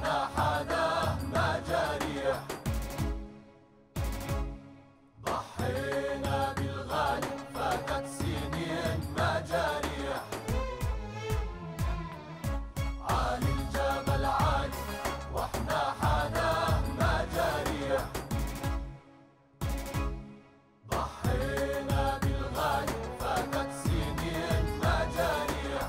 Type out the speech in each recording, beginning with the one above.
واحنا حداه مجاريح ضحينا بالغالي فاتت سنين مجاريح عالي الجبل عالي واحنا حداه مجاريح ضحينا بالغالي فاتت سنين مجاريح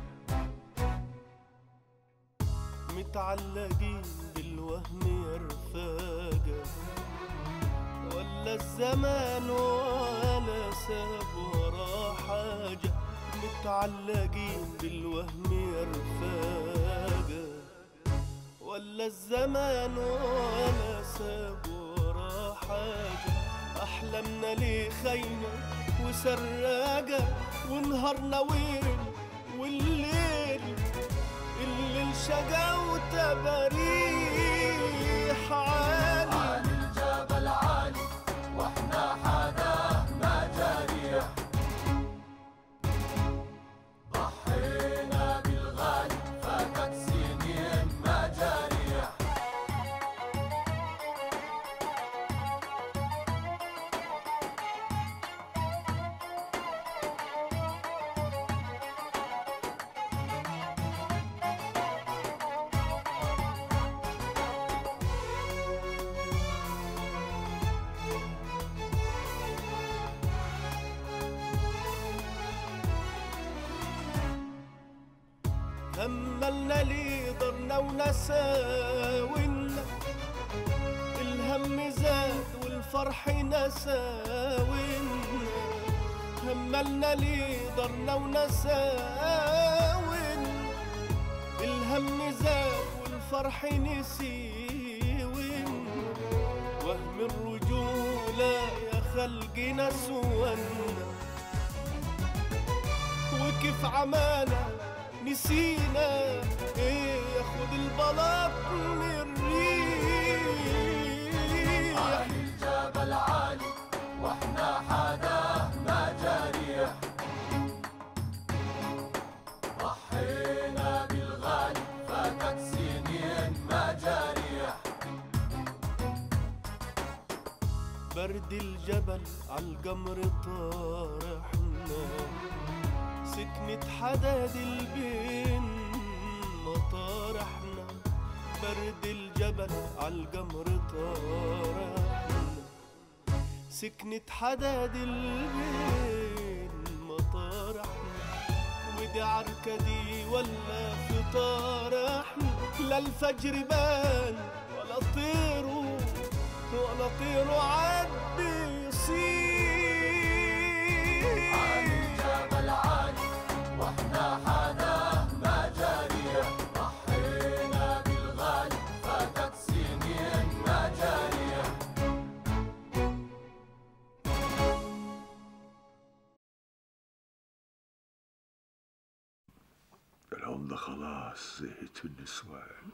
متعلقين بالوهم يا رفاقة ولا الزمان ولا ساب وراه حاجة متعلقين بالوهم يا رفاقة ولا الزمان ولا ساب وراه حاجة أحلامنا ليه خاينة وسراجة ونهارنا ويل والليل الليل شقا وتباريح عالي عالي الجبل عالي واحنا حداه مجاريح ضحينا بالغالي فاتت سنين مجاريح هملنا ليه ضرنا ونساونا الهم زاد والفرح نساونا هملنا ليه ضرنا ونساونا الهم زاد والفرح نسيونا وهم الرجولة يا خلقنا سوانا وكيف عمانا نسينا ايه ياخد البلاط من الريح عالي الجبل عالي واحنا حداه مجاريح ضحينا بالغالي فاتت سنين مجاريح برد الجبل عالقمر طارحنا سكنة حداد البين مطارحنا برد الجبل عالقمر طارحنا سكنة حداد البين مطارحنا ودي عركة دي ولا في طارحنا لا الفجر بان ولا طيروا ولا طيروا عد يصير عالي الجبل عالي واحنا حداه مجاريح ضحينا بالغالي فاتت سنين مجاريح العمدة خلاص زهقت من النسوان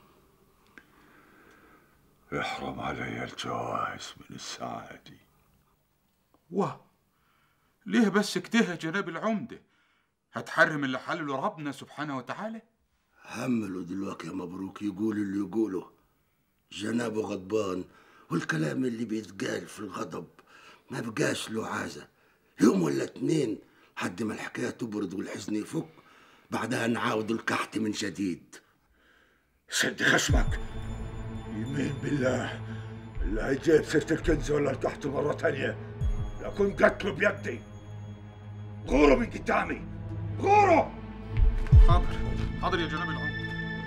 احرم علي الجواز من الساعة دي واه ليه بس كده يا جناب العمدة هتحرم اللي حلله ربنا سبحانه وتعالى همله دلوقتي يا مبروك يقول اللي يقوله جنابه غضبان والكلام اللي بيتقال في الغضب ما بقاش له عازة يوم ولا اتنين لحد ما الحكاية تبرد والحزن يفك بعدها نعاود الكحت من جديد سد خشمك يمين بالله اللي هيجيب سيرة الكنز ولا الكحت مرة تانية لكن قتله بيدي غوروا من قدامي غوروا حاضر حاضر يا جناب العمدة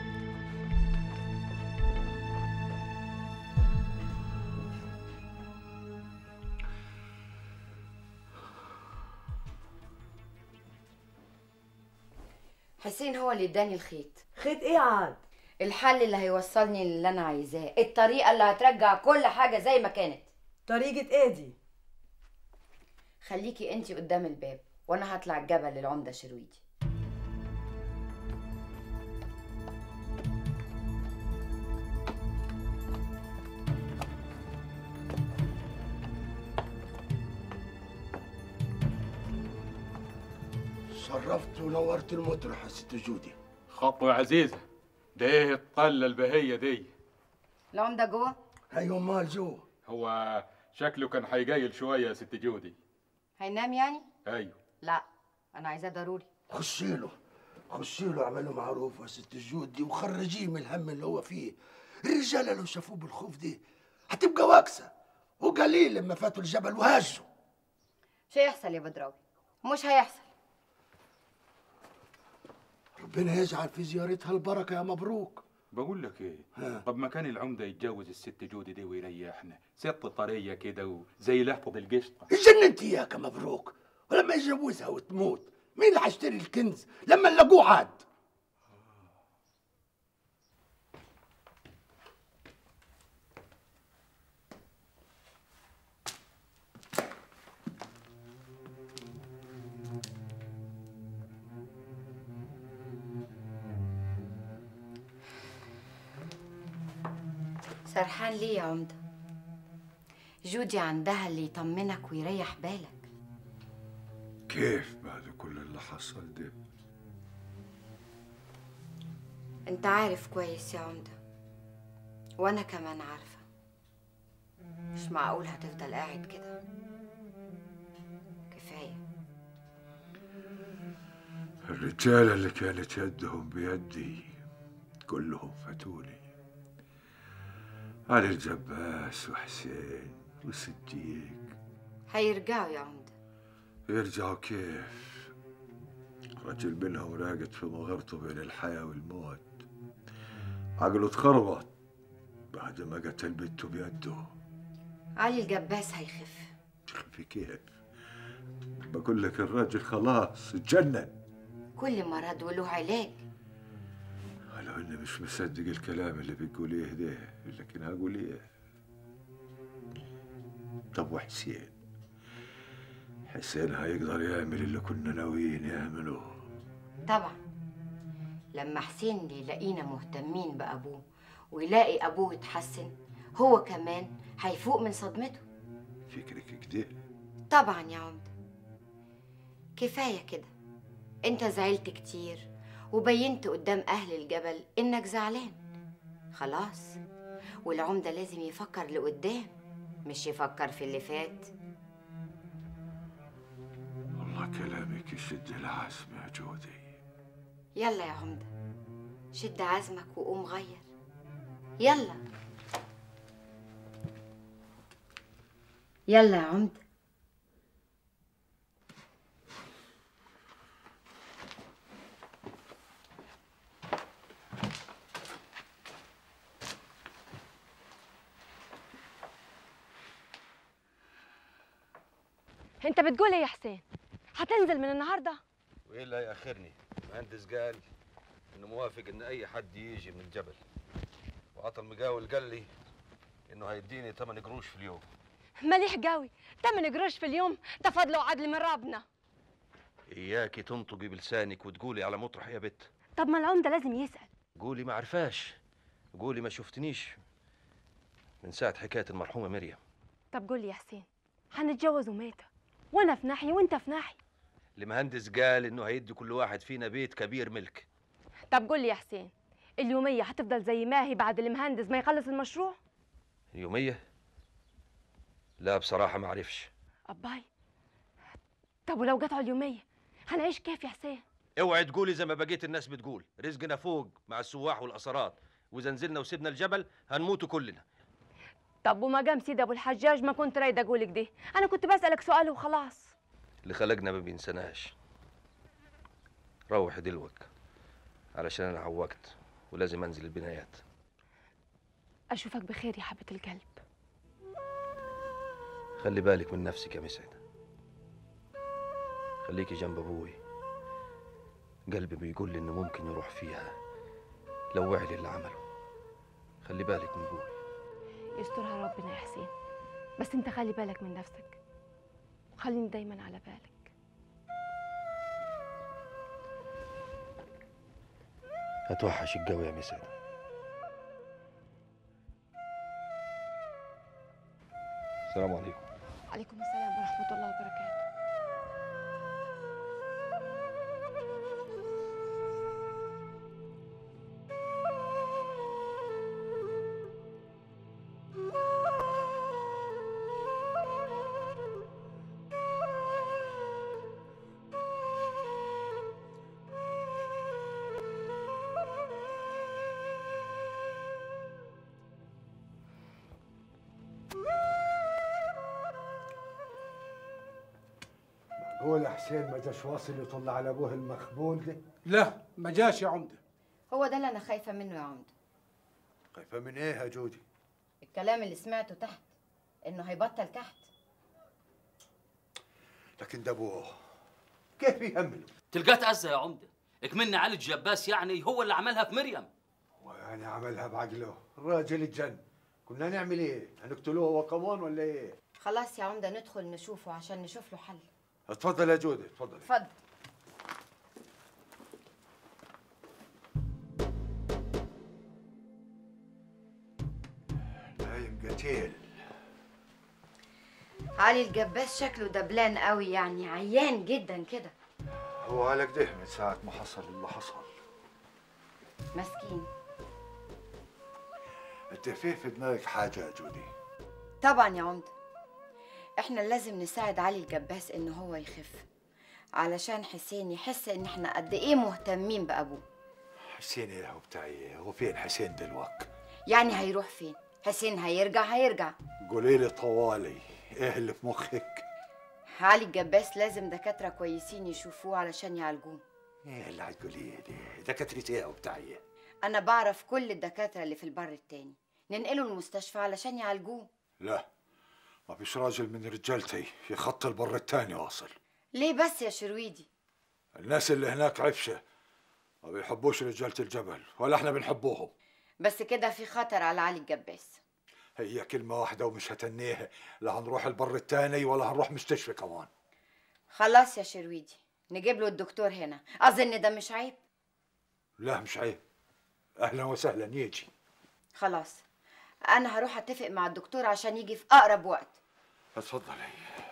حسين هو اللي اداني الخيط خيط ايه عاد الحل اللي هيوصلني للي انا عايزاه الطريقه اللي هترجع كل حاجه زي ما كانت طريقة ايه دي خليكي انتي قدام الباب وانا هطلع الجبل للعمده شرويدي شرفت ونورت المطرح يا ست جودي خطوة يا عزيزة ده ايه الطله البهيه دي العمده جوه ايوه امال جو هو شكله كان هيجايل شويه يا ست جودي هينام يعني ايوه لا انا عايزاه ضروري خشي له خشي له اعمله معروف يا ست الجود دي وخرجيه من الهم اللي هو فيه الرجاله لو شافوه بالخوف دي هتبقى واكسه وقليل لما فاتوا الجبل وهاجوا مش هيحصل يا بدراوي مش هيحصل ربنا يجعل في زيارتها البركه يا مبروك بقول لك ايه ها. طب ما كان العمده يتجوز الست جودي دي ويريحنا ست طريه كده وزي لحظه القشطه جننت اياك يا مبروك ولما يتجوزها وتموت مين اللي هيشتري الكنز لما نلاقوه عاد سرحان ليه يا عمده جودي عندها اللي يطمنك ويريح بالك كيف بعد كل اللي حصل ده انت عارف كويس يا عمده وانا كمان عارفه مش معقول هتفضل قاعد كده كفايه الرجالة اللي كانت يدهم بيدي كلهم فاتولي علي الجباس وحسين وصديق هيرجعوا يا عمده يرجعوا كيف رجل منهم راقد في مغرته بين الحياة والموت عقله اتخربط بعد ما قتل بنته بيده علي الجباس هيخف في كيف بقول لك الراجل خلاص اتجنن كل مرض وله علاج ولو اني مش مصدق الكلام اللي بتقوليه ده لكن هقول ايه طب وحسين حسين هيقدر يعمل اللي كنا ناويين يعملوه طبعا لما حسين يلاقينا مهتمين بأبوه ويلاقي أبوه اتحسن هو كمان هيفوق من صدمته فكرك كده طبعا يا عمدة كفاية كده انت زعلت كتير وبينت قدام أهل الجبل إنك زعلان خلاص والعمدة لازم يفكر لقدام مش يفكر في اللي فات والله كلامك يشد العزم يا جودي يلا يا عمدة شد عزمك وقوم غير يلا يلا يا عمدة انت بتقول ايه يا حسين هتنزل من النهارده وايه اللي هيأخرني؟ المهندس قال انه موافق ان اي حد يجي من الجبل وعطى المقاول قال لي انه هيديني 8 قروش في اليوم مليح قوي 8 قروش في اليوم ده فضل وعدل من ربنا اياكي تنطقي بلسانك وتقولي على مطرح يا بت طب ما العمده لازم يسال قولي ما عرفاش قولي ما شفتنيش من ساعة حكاية المرحومة مريم طب قول لي يا حسين هنتجوز وميتة وانا في ناحيه وانت في ناحيه المهندس قال انه هيدي كل واحد فينا بيت كبير ملك طب قول لي يا حسين اليوميه هتفضل زي ما هي بعد المهندس ما يخلص المشروع يومية لا بصراحة ما عرفش اباي طب ولو قطعوا اليوميه هنعيش كيف يا حسين اوعي تقولي زي ما بقيت الناس بتقول رزقنا فوق مع السواح والأسرات واذا نزلنا وسيبنا الجبل هنموتوا كلنا طب وما قام سيدي ابو الحجاج ما كنت رايده اقولك دي انا كنت بسالك سؤال وخلاص اللي خلقنا ما بينسناش روح دلوك علشان انا عوقت ولازم انزل البنايات اشوفك بخير يا حبه القلب خلي بالك من نفسك يا مسعد خليكي جنب ابوي قلبي بيقول لي انه ممكن يروح فيها لو وعي اللي عمله خلي بالك من ابوي يسترها ربنا يا حسين بس انت خلي بالك من نفسك وخليني دايما على بالك هتوحش الجو يا مسعد السلام عليكم عليكم السلام ورحمه الله وبركاته معقول حسين ما جاش واصل يطلع على ابوه المخبول ده لا ما جاش يا عمده هو ده اللي انا خايفه منه يا عمده خايفه من ايه يا جودي الكلام اللي سمعته تحت انه هيبطل كحت لكن ده ابوه كيف يهمله تلقاه تأذى يا عمدة اكملني علي الجباس يعني هو اللي عملها في مريم ويعني عملها بعقله الراجل اتجن كنا نعمل ايه هنقتلوه هو كمان ولا ايه خلاص يا عمده ندخل نشوفه عشان نشوف له حل اتفضل يا جودي اتفضل اتفضل نايم قتيل علي الجباس شكله دبلان قوي يعني عيان جدا كده هو على كده من ساعة ما حصل اللي حصل مسكين انت في في دماغك حاجة يا جودي طبعا يا عمده احنا لازم نساعد علي الجباس ان هو يخف علشان حسين يحس ان احنا قد ايه مهتمين بابوه حسين ايه هو بتاعي هو فين حسين دلوقتي يعني هيروح فين حسين هيرجع هيرجع قولي لي طوالي ايه اللي في مخك علي الجباس لازم دكاترة كويسين يشوفوه علشان يعالجوه ايه اللي هتقوليه دي دكاترة ايه هو بتاعي أنا بعرف كل الدكاترة اللي في البر التاني ننقله المستشفى علشان يعالجوه لا ما فيش راجل من رجالتي في خط البر التاني واصل ليه بس يا شرويدي الناس اللي هناك عفشة ما بيحبوش رجالة الجبل ولا احنا بنحبوهم بس كده في خطر على علي الجباس هي كلمة واحدة ومش هتنيها لا هنروح البر التاني ولا هنروح مستشفى كمان خلاص يا شرويدي نجيب له الدكتور هنا أظن ده مش عيب لا مش عيب اهلا وسهلا يجي خلاص أنا هروح أتفق مع الدكتور عشان يجي في أقرب وقت اتفضلي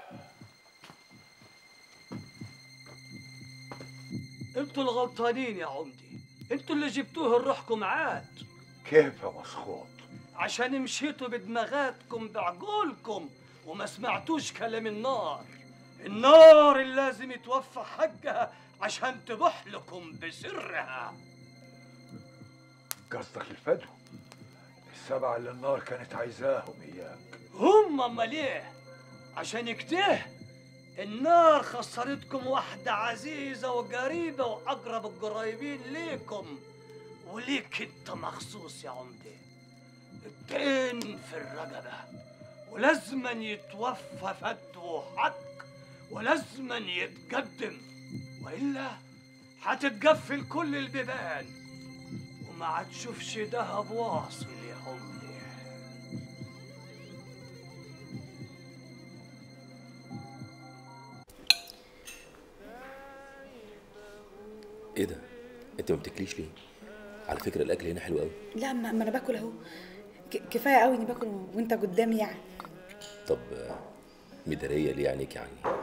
انتوا الغلطانين يا عمدي انتوا اللي جبتوه لروحكم عاد كيف يا مسخوط عشان مشيتوا بدماغاتكم بعقولكم وما سمعتوش كلام النار النار اللي لازم يتوفى حقها عشان تبح لكم بسرها قصدك الفدو السبعة اللي النار كانت عايزاهم اياك هم امال ايه عشان كده النار خسرتكم واحدة عزيزة وقريبة وأقرب القريبين ليكم وليك انت مخصوص يا عمدة الدين في الرقبة ولازما يتوفى فدو حق ولازما يتقدم وإلا هتتقفل كل البيبان وما هتشوفش دهب واصل يا عمدة ايه ده انت ما بتاكليش ليه على فكره الاكل هنا حلو قوي لا ما ما انا باكل اهو ك- كفايه قوي اني باكل وانت قدامي يعني طب آه، مداريه ليه عينيك عني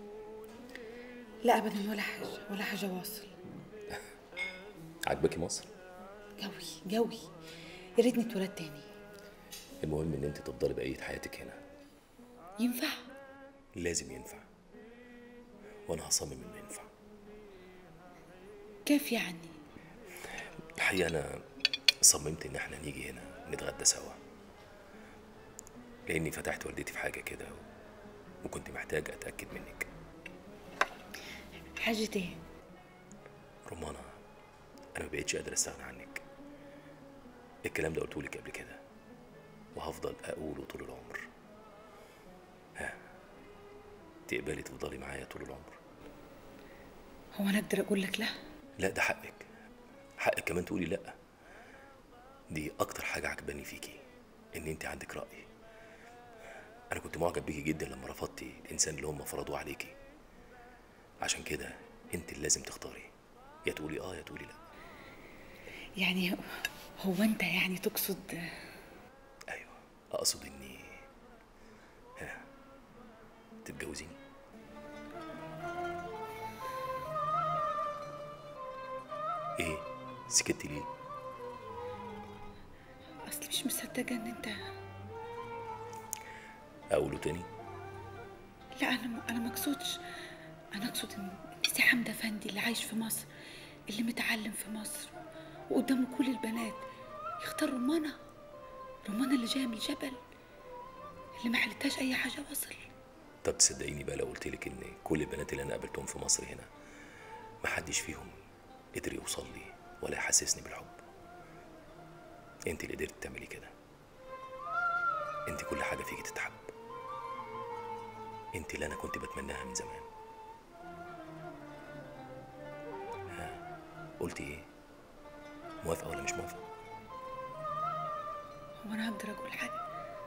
لا ابدا ولا حاجه ولا حاجه واصل عاجباكي مصر جوي جوي يا ريتني اتولدت تاني المهم ان انت تفضلي بقيه حياتك هنا ينفع لازم ينفع وانا هصمم انه ينفع كيف يعني الحقيقه انا صممت ان احنا نيجي هنا نتغدى سوا لاني فتحت والدتي في حاجه كده و- وكنت محتاج اتاكد منك حاجه ايه رمانة أنا ما بقتش قادر أستغنى عنك الكلام ده قلتهولك قبل كده وهفضل أقوله طول العمر ها تقبلي تفضلي معايا طول العمر هو انا اقدر اقول لك لا لا ده حقك حقك كمان تقولي لا دي أكتر حاجة عجباني فيكي إن أنت عندك رأي أنا كنت معجب بيكي جدا لما رفضتي الإنسان اللي هم فرضوه عليكي عشان كده أنت اللي لازم تختاري يا تقولي آه يا تقولي لا يعني هو انت يعني تقصد أقصد إني ها تتجوزيني إيه سكتي ليه؟ اصلي مش مصدقه ان انت أقوله تاني؟ لا انا انا ما اقصدش انا اقصد ان سي حمدة فندي اللي عايش في مصر اللي متعلم في مصر وقدامه كل البنات يختار رمانة رمانة اللي جايه من الجبل اللي ما حلتهاش اي حاجه وصل طب تصدقيني بقى لو قلت لك ان كل البنات اللي انا قابلتهم في مصر هنا ما حدش فيهم قدر يوصل لي ولا يحسسني بالحب انت اللي قدرت تعملي كده انت كل حاجه فيكي تتحب انت اللي انا كنت بتمناها من زمان ها قلتي ايه موافقه ولا مش موافقه هو انا هقدر اقول حاجه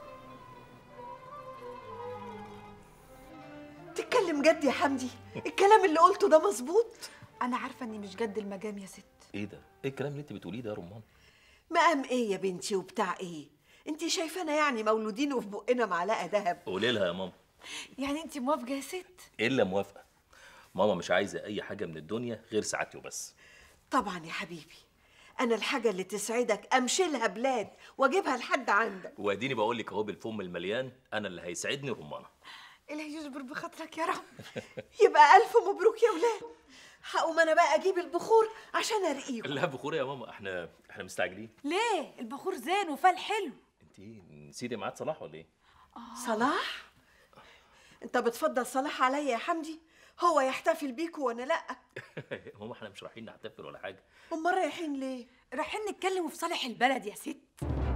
تتكلم جد يا حمدي الكلام اللي قلته ده مظبوط انا عارفه اني مش جد المجام يا ست ايه ده ايه الكلام اللي انت بتقوليه ده يا رمان مقام ايه يا بنتي وبتاع ايه انت شايفانا يعني مولودين وفي بقنا معلقه ذهب قولي لها يا ماما يعني انت موافقه يا ست الا موافقه ماما مش عايزه اي حاجه من الدنيا غير سعادتي وبس طبعا يا حبيبي انا الحاجه اللي تسعدك امشيلها بلاد واجيبها لحد عندك واديني بقول لك اهو بالفم المليان انا اللي هيسعدني رمانه اللي يجبر بخاطرك يا رب يبقى الف مبروك يا ولاد هقوم انا بقى اجيب البخور عشان ارقيكم لا بخور يا ماما احنا احنا مستعجلين ليه البخور زين وفال حلو انت نسيتي ميعاد صلاح ولا ايه صلاح انت بتفضل صلاح عليا يا حمدي هو يحتفل بيكوا وانا لا ماما احنا مش رايحين نحتفل ولا حاجه امال رايحين ليه رايحين نتكلم في صالح البلد يا ست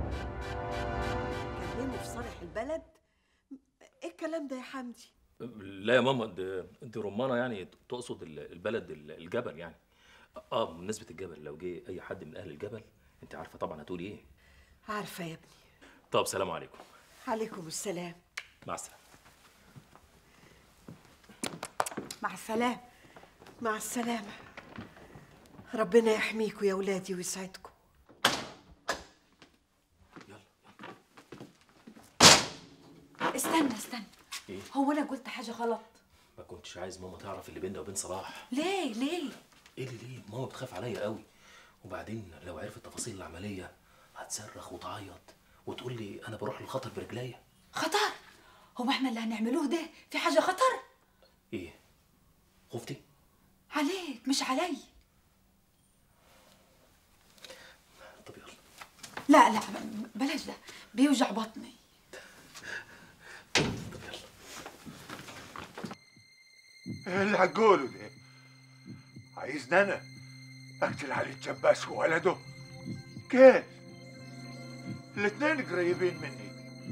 كلموا في صالح البلد ايه الكلام ده يا حمدي لا يا ماما دي, دي رمانه يعني تقصد ال- البلد ال- الجبل يعني اه بمناسبه الجبل لو جه اي حد من اهل الجبل انت عارفه طبعا هتقولي ايه عارفه يا ابني طب سلام عليكم عليكم السلام مع السلامه مع السلامه مع السلامه ربنا يحميكوا يا ولادي ويسعدكم استنى استنى ايه هو انا قلت حاجه غلط ما كنتش عايز ماما تعرف اللي بيننا وبين صلاح ليه ليه ايه اللي ليه ماما بتخاف عليا قوي وبعدين لو عرفت تفاصيل العمليه هتصرخ وتعيط وتقول لي انا بروح للخطر برجليا خطر هو احنا اللي هنعملوه ده في حاجه خطر ايه خفتي عليك مش علي طب يلا لا لا ب- بلاش ده بيوجع بطني ايه اللي هتقوله ده؟ عايزني انا اقتل علي الجباس وولده؟ كيف؟ الاتنين قريبين مني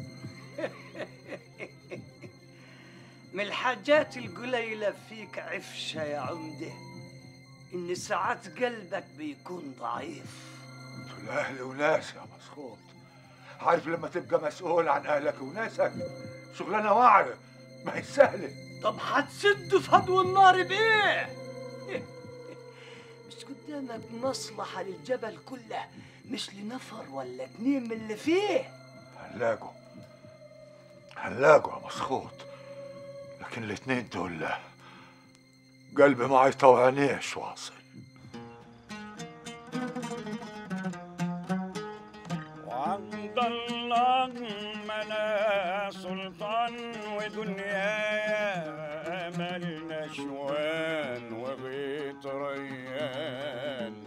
من الحاجات القليلة فيك عفشة يا عمدة إن ساعات قلبك بيكون ضعيف دول اهل وناس يا مسخوط عارف لما تبقى مسؤول عن اهلك وناسك شغلانه واعره ما هي سهله طب هتسد فضو النار بإيه؟ مش قدامك مصلحة للجبل كله مش لنفر ولا اتنين من اللي فيه هنلاقوا هنلاقوا يا مسخوط لكن الاتنين دول لا. قلبي ما يطوعنيش واصل وعند الله منا سلطان ودنيايا امل نشوان وغيط ريان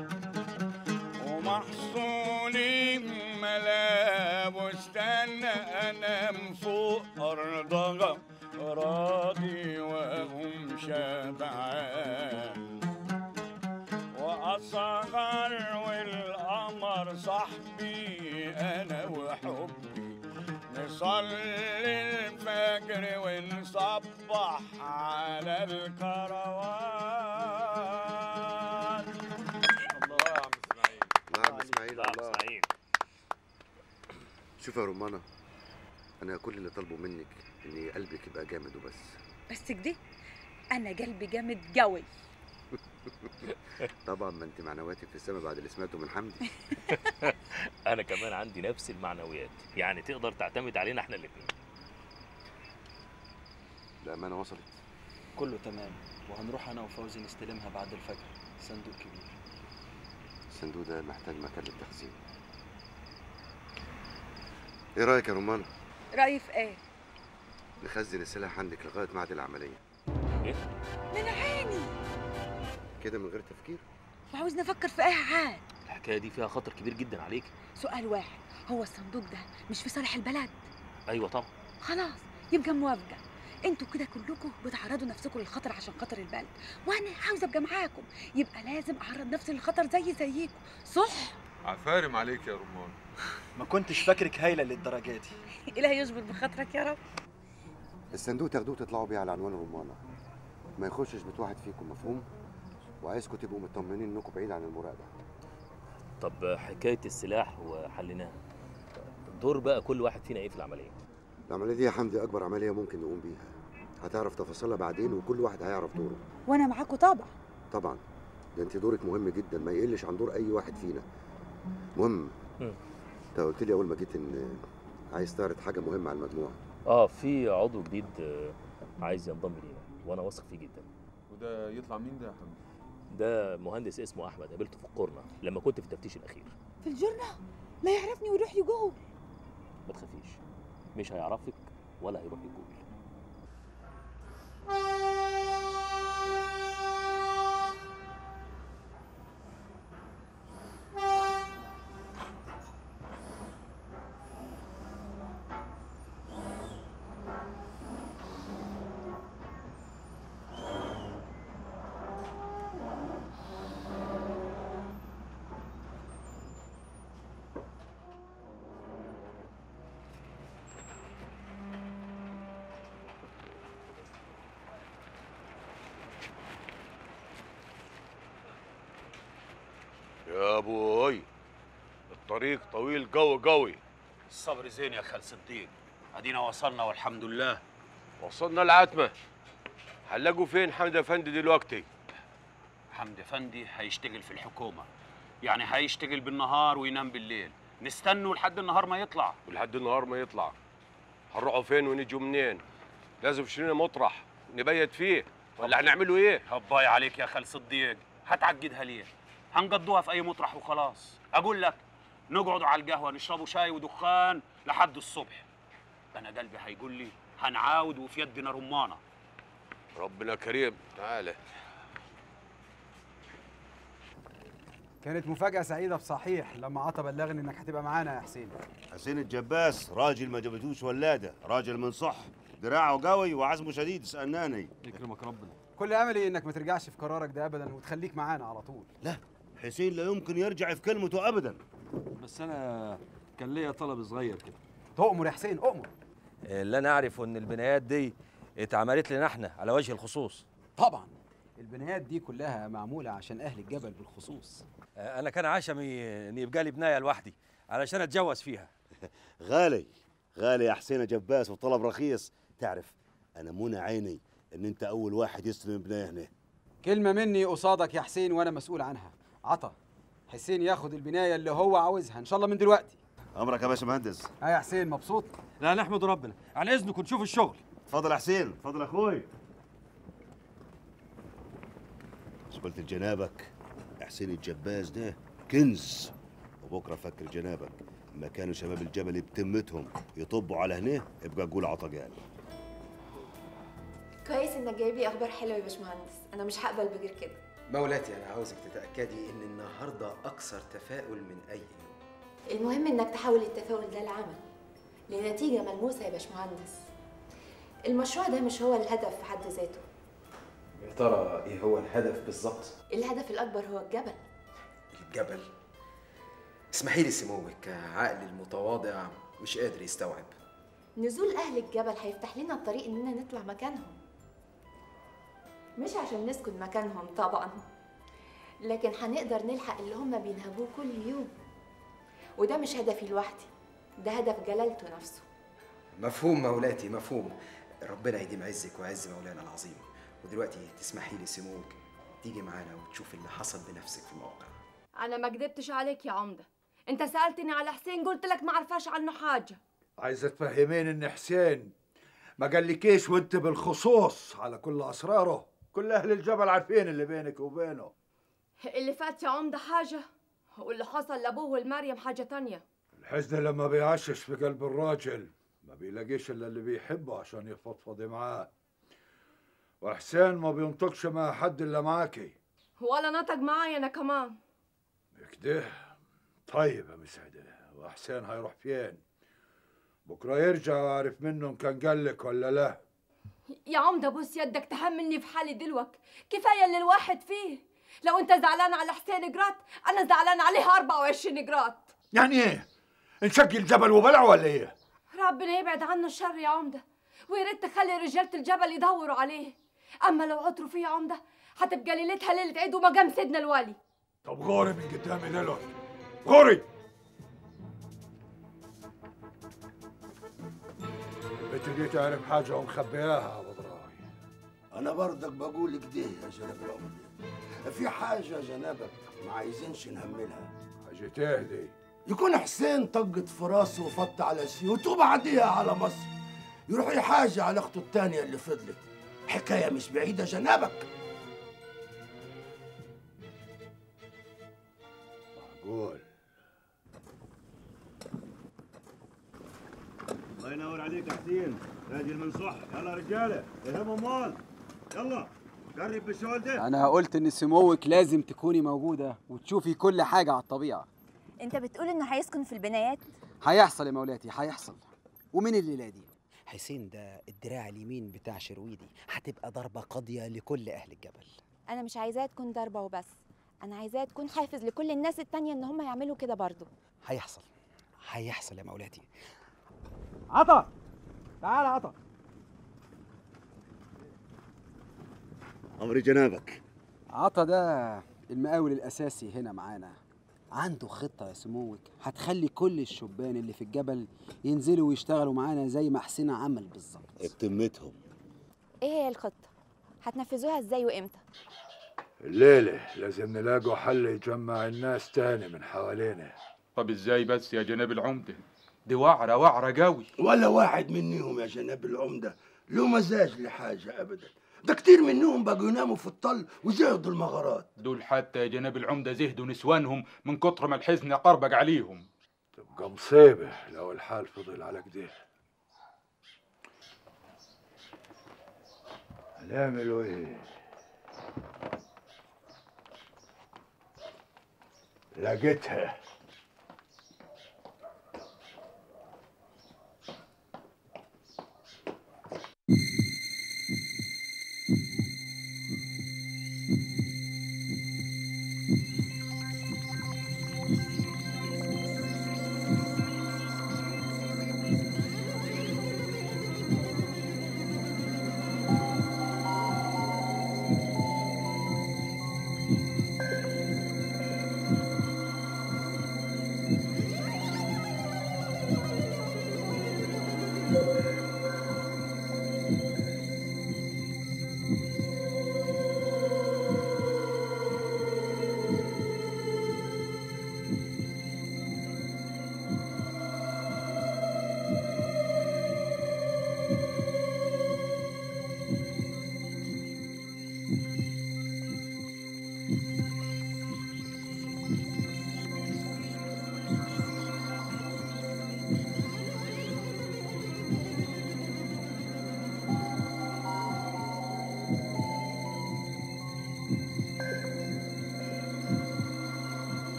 ومحصولي ملا بستان انام فوق ارضها راضي وهم شبعان وأصغر والقمر صاحبي أنا وحبي نصلي الفجر ونصبح على الكروان الله يا عم اسماعيل نعم اسماعيل نعم الله اسماعيل شوف يا رمانة أنا كل اللي طالبه منك إن قلبك يبقى جامد وبس بس كده انا قلبي جامد قوي طبعا ما أنت معنوياتك في السما بعد اللي سمعته من حمدي انا كمان عندي نفس المعنويات يعني تقدر تعتمد علينا احنا الاثنين الأمانة وصلت كله تمام وهنروح انا وفوزي نستلمها بعد الفجر صندوق كبير الصندوق ده محتاج مكان للتخزين إيه رأيك يا رمانة؟ رايي في ايه نخزن السلاح عندك لغاية ميعاد العملية ايه؟ من عيني كده من غير تفكير وعاوزني افكر في ايه عاد الحكايه دي فيها خطر كبير جدا عليك سؤال واحد هو الصندوق ده مش في صالح البلد ايوه طبعا خلاص يبقى موافقه انتوا كده كلكم بتعرضوا نفسكم للخطر عشان خاطر البلد وانا عاوزه ابقى معاكم يبقى لازم اعرض نفسي للخطر زي زيكم صح عفارم عليك يا رمان ما كنتش فاكرك هايله للدرجه دي الهي يجبر بخاطرك يا رب الصندوق تاخدوه تطلعوا بيه على عنوان الرمانة ما يخشش بيت واحد فيكم مفهوم وعايزكم تبقوا مطمنين انكم بعيد عن المراقبة طب حكايه السلاح وحليناها دور بقى كل واحد فينا ايه في العمليه العملية دي يا حمدي أكبر عملية ممكن نقوم بيها هتعرف تفاصيلها بعدين وكل واحد هيعرف دوره وانا معاكم طبعا طبعا ده انت دورك مهم جدا ما يقلش عن دور أي واحد فينا مهم مم. انت قلت لي أول ما جيت إن عايز تعرض حاجة مهمة على المجموعة اه في عضو جديد آه، عايز ينضم لينا وانا واثق فيه جدا وده يطلع مين ده يا حمدي ده مهندس اسمه احمد قابلته في القرنه لما كنت في التفتيش الاخير في الجنة لا يعرفني ويروح يقول ما تخافيش مش هيعرفك ولا هيروح يقول يا ابوي الطريق طويل قوي قوي الصبر زين يا خال صديق ادينا وصلنا والحمد لله وصلنا العتمة هنلاقوا فين حمد افندي دلوقتي حمد افندي هيشتغل في الحكومه يعني هيشتغل بالنهار وينام بالليل نستنوا لحد النهار ما يطلع ولحد النهار ما يطلع هنروحوا فين ونجوا منين لازم شرينا مطرح نبيت فيه ولا هنعملوا ايه هباي عليك يا خال صديق هتعقدها ليه هنقضوها في اي مطرح وخلاص اقول لك نقعدوا على القهوه نشربوا شاي ودخان لحد الصبح انا قلبي هيقول لي هنعاود وفي يدنا رمانه ربنا كريم تعالى كانت مفاجأة سعيدة بصحيح لما عطا بلغني انك هتبقى معانا يا حسين حسين الجباس راجل ما جابتوش ولاده راجل من صح دراعه قوي وعزمه شديد سألناني يكرمك ربنا كل املي انك ما ترجعش في قرارك ده ابدا وتخليك معانا على طول لا حسين لا يمكن يرجع في كلمته ابدا بس انا كان ليا طلب صغير كده تؤمر يا حسين اؤمر اللي انا اعرفه ان البنايات دي اتعملت لنا احنا على وجه الخصوص طبعا البنايات دي كلها معمولة عشان اهل الجبل بالخصوص انا كان عشمي ان يبقى لي بنايه لوحدي علشان اتجوز فيها غالي غالي يا حسين جباس وطلب رخيص تعرف انا منى عيني ان انت اول واحد يستلم بنايه هنا كلمة مني قصادك يا حسين وانا مسؤول عنها عطا حسين ياخد البناية اللي هو عاوزها ان شاء الله من دلوقتي امرك يا باشا مهندس ها يا حسين مبسوط لا نحمد ربنا على اذنكم نشوف الشغل اتفضل يا حسين اتفضل يا اخوي مش قلت لجنابك حسين الجباس ده كنز وبكره فكر جنابك ما كانوا شباب الجبل بتمتهم يطبوا على هنا يبقى قول عطا قال كويس انك جايب لي اخبار حلوه يا باشمهندس انا مش هقبل بغير كده مولاتي انا عاوزك تتاكدي ان النهارده اكثر تفاؤل من اي يوم المهم انك تحول التفاؤل ده لعمل لنتيجه ملموسه يا باشمهندس المشروع ده مش هو الهدف في حد ذاته يا ترى ايه هو الهدف بالظبط الهدف الاكبر هو الجبل الجبل اسمحي لي سموك عقلي المتواضع مش قادر يستوعب نزول اهل الجبل هيفتح لنا الطريق اننا نطلع مكانهم مش عشان نسكن مكانهم طبعا لكن هنقدر نلحق اللي هم بينهبوه كل يوم وده مش هدفي لوحدي ده هدف جلالته نفسه مفهوم مولاتي مفهوم ربنا يديم عزك وعز مولانا العظيم ودلوقتي تسمحي لي سموك تيجي معانا وتشوف اللي حصل بنفسك في الموقع انا ما كدبتش عليك يا عمده انت سالتني على حسين قلت لك ما عرفاش عنه حاجه عايزة تفهمين ان حسين ما قالكيش وانت بالخصوص على كل اسراره كل اهل الجبل عارفين اللي بينك وبينه اللي فات يا عمده حاجه واللي حصل لابوه والمريم حاجه تانية الحزن لما بيعشش في قلب الراجل ما بيلاقيش الا اللي بيحبه عشان يفضفض معاه وحسين ما بينطقش مع حد الا معاكي ولا نطق معايا انا كمان كده طيب يا مسعدة وحسين هيروح فين بكره يرجع ويعرف منه ان كان قالك ولا لا يا عمدة بص يدك تحملني في حالي دلوك كفاية اللي الواحد فيه لو انت زعلان على حسين جرات انا زعلان عليها 24 جرات يعني ايه نسجل جبل وبلع ولا ايه ربنا يبعد عنه الشر يا عمدة ويا ريت تخلي رجالة الجبل يدوروا عليه اما لو عطروا فيه يا عمدة هتبقى ليلتها ليلة عيد ومقام سيدنا الوالي طب غوري من قدامي دلوقتي غوري البت دي تعرف حاجة ومخبياها يا ابو ضراوي انا برضك بقول كده يا جناب العمدة في حاجة جنابك ما عايزينش نهملها حاجة ايه دي يكون حسين طقت في راسه وفط على سيوت وبعديها على مصر يروح يحاجة على اخته التانية اللي فضلت حكاية مش بعيدة جنابك قول الله ينور عليك يا حسين راجل من صح يلا رجاله اهم امال يلا قرب بالشغل ده انا قلت ان سموك لازم تكوني موجوده وتشوفي كل حاجه على الطبيعه انت بتقول انه هيسكن في البنايات هيحصل يا مولاتي هيحصل ومين الليله دي حسين ده الدراع اليمين بتاع شرويدي هتبقى ضربة قاضية لكل أهل الجبل انا مش عايزاها تكون ضربه وبس انا عايزاها تكون حافز لكل الناس التانية ان هم يعملوا كده برضو هيحصل هيحصل يا مولاتي عطا تعال عطا امر جنابك عطا ده المقاول الاساسي هنا معانا عنده خطه يا سموك هتخلي كل الشبان اللي في الجبل ينزلوا ويشتغلوا معانا زي ما حسين عمل بالظبط بتمتهم ايه هي الخطه هتنفذوها ازاي وامتى الليلة لازم نلاقوا حل يجمع الناس تاني من حوالينا طب ازاي بس يا جناب العمدة دي وعرة وعرة قوي ولا واحد منهم يا جناب العمدة له مزاج لحاجة أبدا ده كتير منهم بقوا يناموا في الطل وزهدوا المغارات دول حتى يا جناب العمدة زهدوا نسوانهم من كتر ما الحزن قربق عليهم تبقى مصيبة لو الحال فضل على كده هنعملوا ايه لقيتها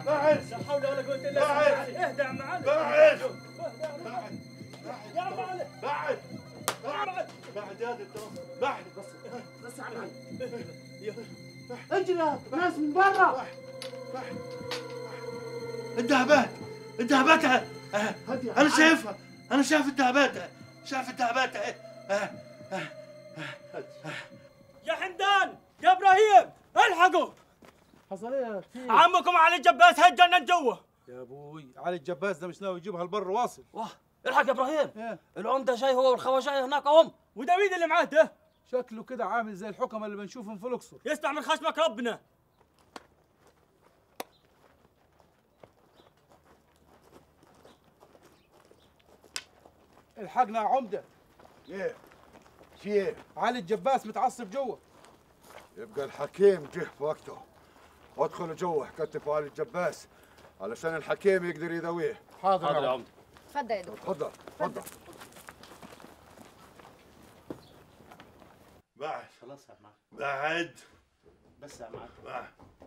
بعد لا حول ولا قوة الا بعد. بالله اهدى يا عم علي بعد. يا عم علي بعد بعد بعد يا دكتور بعد بس بس يا عم علي اجري ناس من برا الدهبات الدهبات اهي اهي. انا شايفها انا شايف الدهبات اهي. شايف الدهبات اهي اهي. يا حمدان يا ابراهيم الحقوا حصل ايه عمكم علي الجباس هجنا جوا يا ابوي علي الجباس ده مش ناوي يجيبها البر واصل واه الحق يا ابراهيم العمده جاي هو والخواجاي هناك هم وداويد اللي معاه ده شكله كده عامل زي الحكمه اللي بنشوفهم في الاقصر يسمع من خشمك ربنا الحقنا يا عمده ايه في ايه علي الجباس متعصب جوه يبقى الحكيم جه في وقته ادخلوا جوه كتفوا على الجباس علشان الحكيم يقدر يداويه حاضر حاضر يا عمده اتفضل يا دكتور تفضل تفضل بعد خلاص يا عم بعد بس يا عم بعد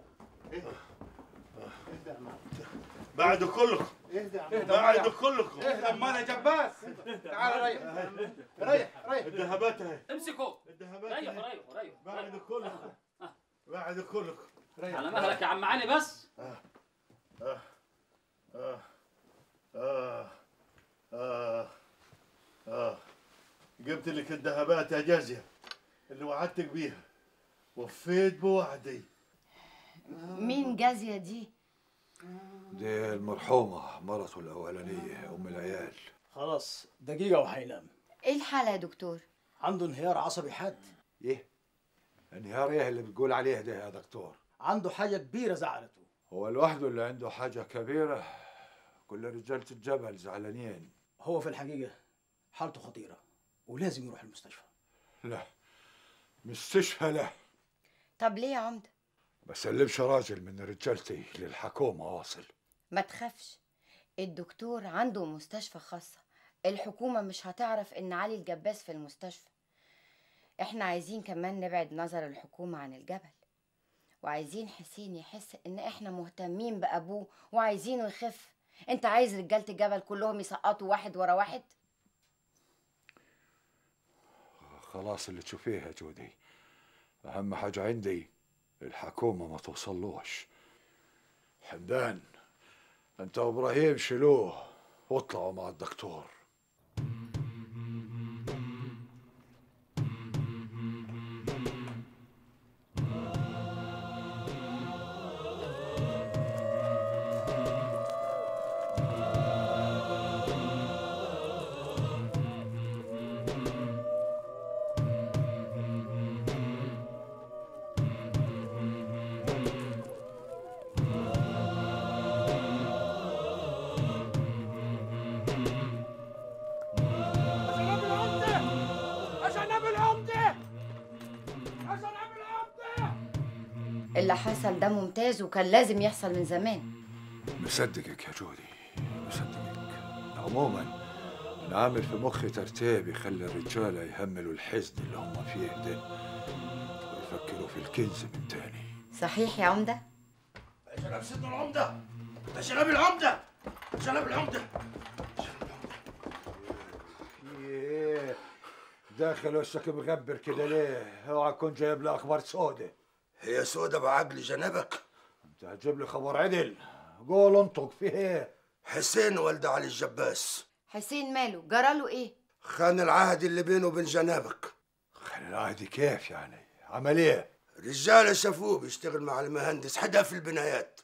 اهدى يا عم بعد كلكم اهدى يا عم بعد كلكم اهدى امال يا جباس تعال ريح ريح ريح الذهبات اهي امسكوا الذهبات ريحوا اهي ريحوا ريحوا بعد كلكم بعد كلكم على مهلك يا عم علي بس آه. آه. آه. آه. آه. آه. جبت لك الذهبات يا جازية اللي وعدتك بيها وفيت بوعدي مين جازية دي؟ دي المرحومة مرته الأولانية أم العيال خلاص دقيقة وحينام ايه الحالة يا دكتور؟ عنده انهيار عصبي حاد إيه؟ انهيار إيه اللي بتقول عليه ده يا دكتور؟ عنده حاجة كبيرة زعلته هو لوحده اللي عنده حاجة كبيرة كل رجالة الجبل زعلانين هو في الحقيقة حالته خطيرة ولازم يروح المستشفى لا مستشفى لا طب ليه يا عمدة؟ بسلمش راجل من رجالتي للحكومة واصل ما تخافش الدكتور عنده مستشفى خاصة الحكومة مش هتعرف ان علي الجباس في المستشفى احنا عايزين كمان نبعد نظر الحكومة عن الجبل وعايزين حسين يحس ان احنا مهتمين بابوه وعايزينه يخف انت عايز رجالة الجبل كلهم يسقطوا واحد ورا واحد خلاص اللي تشوفيه يا جودي أهم حاجة عندي الحكومة ما توصلوش حمدان أنت وإبراهيم شيلوه واطلعوا مع الدكتور عشان ابو العمدة عشان ابو العمدة اللي حصل ده ممتاز وكان لازم يحصل من زمان مصدقك يا جودي مصدقك عموما أنا عامل في مخي ترتيب يخلي الرجالة يهملوا الحزن اللي هم فيه ده ويفكروا في الكنز من تاني صحيح يا عمدة يا شباب سيدنا العمدة يا شباب العمدة يا شباب العمدة ايه داخل وشك مغبر كده ليه؟ اوعى تكون جايب لي اخبار سودة هي سودة بعقل جنابك انت هتجيب لي خبر عدل قول انطق فيه ايه؟ حسين ولد علي الجباس حسين ماله جراله ايه خان العهد اللي بينه وبين جنابك خلي العادي كيف يعني؟ عمل ايه؟ رجالة شافوه بيشتغل مع المهندس حدا في البنايات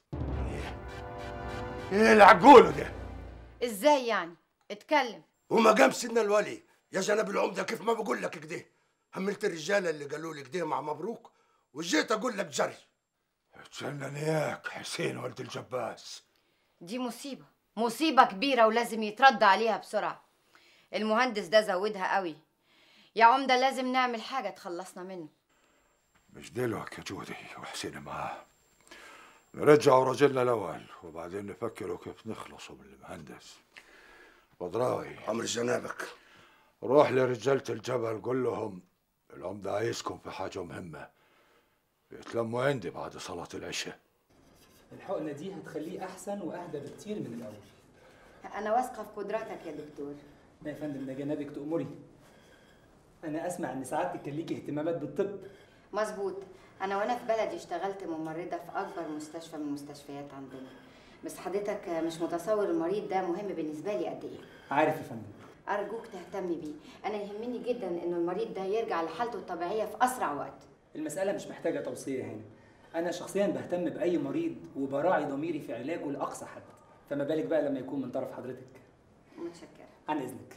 ايه اللي عقوله ده؟ ازاي يعني اتكلم وما قام سيدنا الولي يا جناب العمدة كيف ما بقول لك كده هملت الرجالة اللي قالوا لي كده مع مبروك وجيت اقول لك جري تجنن اياك حسين ولد الجباس دي مصيبة مصيبة كبيرة ولازم يترد عليها بسرعة المهندس ده زودها قوي يا عمدة لازم نعمل حاجة تخلصنا منه مش دلوك يا جودي وحسين معاه نرجعوا راجلنا الاول وبعدين نفكروا كيف نخلصوا من المهندس بدراوي امر جنابك روح لرجالة الجبل قول لهم العمدة عايزكم في حاجة مهمة يتلموا عندي بعد صلاة العشاء الحقنه دي هتخليه احسن واهدى بكتير من الاول انا واثقه في قدراتك يا دكتور لا يا فندم ده جنابك تأمري انا اسمع ان سعادتك كان ليكي اهتمامات بالطب مظبوط انا وانا في بلدي اشتغلت ممرضه في اكبر مستشفى من المستشفيات عندنا بس حضرتك مش متصور المريض ده مهم بالنسبه لي قد ايه عارف يا فندم ارجوك تهتم بيه انا يهمني جدا انه المريض ده يرجع لحالته الطبيعيه في اسرع وقت المساله مش محتاجه توصيه هنا انا شخصيا بهتم باي مريض وبراعي ضميري في علاجه لاقصى حد فما بالك بقى لما يكون من طرف حضرتك متشكره عن اذنك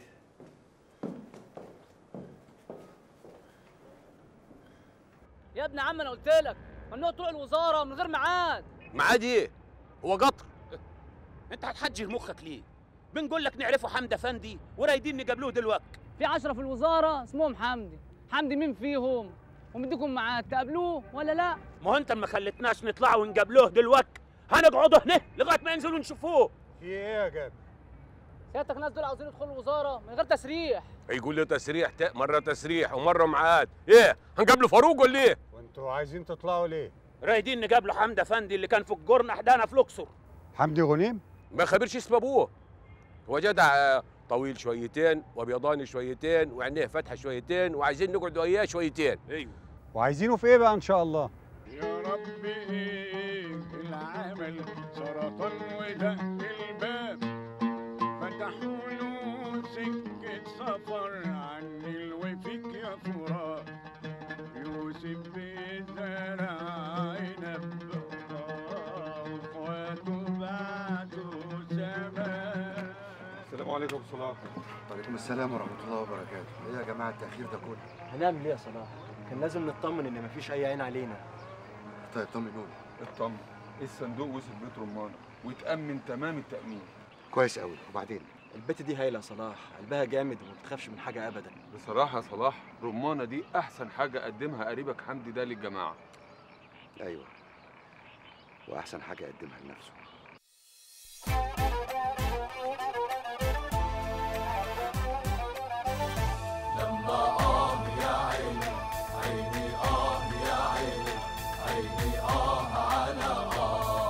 يا ابن عم انا قلت لك ممنوع تروح الوزاره من غير ميعاد معاد ايه هو قطر انت هتحجر مخك ليه بنقول لك نعرفه حمد افندي ورايدين نقابلوه دلوقتي في عشرة في الوزاره اسمهم حمدي حمدي مين فيهم ومديكم ميعاد تقابلوه ولا لا ما هو انت ما خلتناش نطلع ونقابلوه دلوقتي هنقعد هنا لغايه ما ينزلوا نشوفوه في ايه يا جاب سيادتك الناس دول عاوزين يدخلوا الوزاره من غير تسريح يقول لي تسريح ت- مره تسريح ومره معاد ايه هنقابله فاروق ولا ايه وانتوا عايزين تطلعوا ليه؟ رايدين نقابله حمد افندي اللي كان في الجرن احدانا في الاقصر حمدي غنيم؟ ما خبرش اسم ابوه هو جدع آه، طويل شويتين وابيضاني شويتين وعينيه فاتحه شويتين وعايزين نقعد وياه شويتين ايوه وعايزينه في ايه بقى ان شاء الله؟ يا رب ايه العمل سرطان ودق الباب فتحوا له سكة سفر عني الوفيك يا فراق يوسف بزرع عنب واخواته بعده زمان السلام عليكم صلاح وعليكم السلام ورحمة الله وبركاته ايه يا جماعة التأخير ده كله؟ هنعمل ايه يا صلاح كان لازم نطمن ان مفيش اي عين علينا طيب طمنوني اطمن الصندوق وصل بيت رمانه واتأمن تمام التأمين كويس قوي وبعدين البت دي هايله يا صلاح قلبها جامد وما بتخافش من حاجه ابدا بصراحة يا صلاح رمانة دي أحسن حاجة قدمها قريبك حمدي ده للجماعة ايوه واحسن حاجة يقدمها لنفسه لما آه يا عيني عيني آه يا عيني عيني آه على آه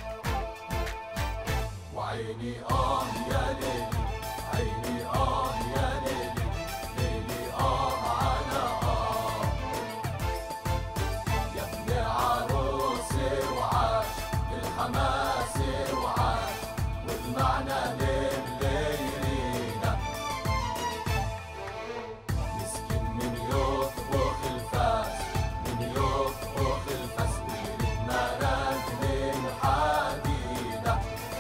وعيني آه يا ليلي عيني آه يا ليلي ليلي آه على آه يا ابن عروسي وعاش بالحماس وعاش والمعنى لليلينا مسكين من يطبخ الفاس من يطبخ الفاس ويريد مراجل الحديدة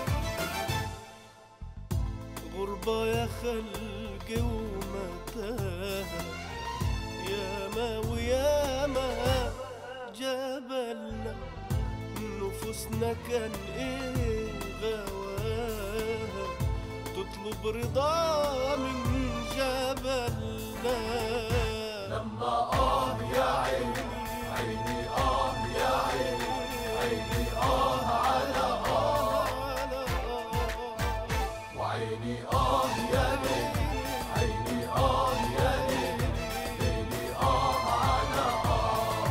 غربة يا خلق ومتاهة ياما وياما جبلنا نفوسنا كان ايه غواها تطلب رضا من جبلنا لما آه يا عيني عيني آه يا عيني عيني آه على آه وعيني آه يا ليلي عيني آه يا ليلي ليلي آه على آه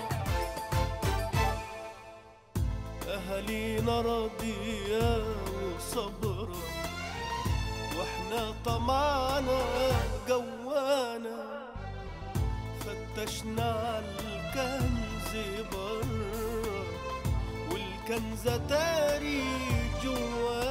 أهالينا راضية وصبرة واحنا طمعنا جوانا فتشنا عالكنز برا والكنزة تاري جوانا